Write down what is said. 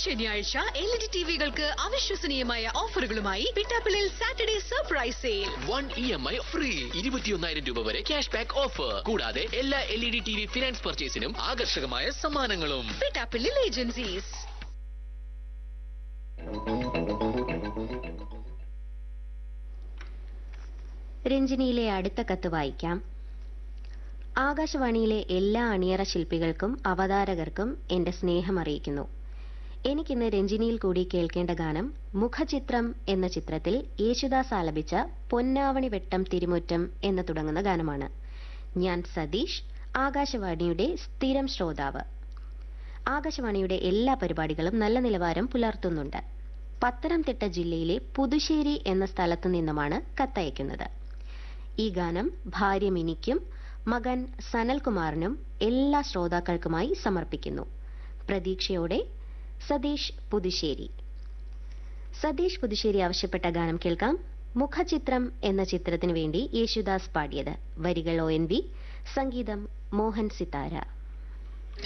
ശനിയാഴ്ച L E D ടിവികൾക്ക് അവിശ്വസനീയമായ ഓഫറുകളുമായി പിട്ടാപ്പിളിൽ Saturday surprise sale one E M I free ഇരുപത്തിയൊന്നായിരം രൂപ വരെ ക്യാഷ് ബാക്ക് ഓഫർ കൂടാതെ എല്ലാ L E D T V finance പർച്ചേസിനും ആകർഷകമായ സമ്മാനങ്ങളും പിട്ടാപ്പിളിൽ ഏജൻസീസ് രഞ്ജിനിയിലെ അടുത്ത കത്ത് വായിക്കാം ആകാശവാണിയിലെ എല്ലാ അണിയറ ശില്പികൾക്കും അവതാരകർക്കും എന്റെ സ്നേഹം അറിയിക്കുന്നു എനിക്കിന്ന് രഞ്ജിനിയിൽ കൂടി കേൾക്കേണ്ട ഗാനം മുഖചിത്രം എന്ന ചിത്രത്തിൽ യേശുദാസ് ആലപിച്ച പൊന്നാവണി വെട്ടം തിരുമുറ്റം എന്ന് തുടങ്ങുന്ന ഗാനമാണ് ഞാൻ സതീഷ് ആകാശവാണിയുടെ സ്ഥിരം ശ്രോതാവ് ആകാശവാണിയുടെ എല്ലാ പരിപാടികളും നല്ല നിലവാരം പുലർത്തുന്നുണ്ട് പത്തനംതിട്ട ജില്ലയിലെ പുതുശ്ശേരി എന്ന സ്ഥലത്തു നിന്നുമാണ് കത്തയക്കുന്നത് ഈ ഗാനം ഭാര്യ മിനിക്കും മകൻ സനൽകുമാറിനും എല്ലാ ശ്രോതാക്കൾക്കുമായി സമർപ്പിക്കുന്നു പ്രതീക്ഷയോടെ സതീഷ് പുതുശ്ശേരി സതീഷ് പുതുശ്ശേരി ആവശ്യപ്പെട്ട ഗാനം കേൾക്കാം മുഖചിത്രം എന്ന ചിത്രത്തിനു വേണ്ടി യേശുദാസ് പാടിയത് വരികൾ ഒ എൻ വി സംഗീതം മോഹൻ സിതാര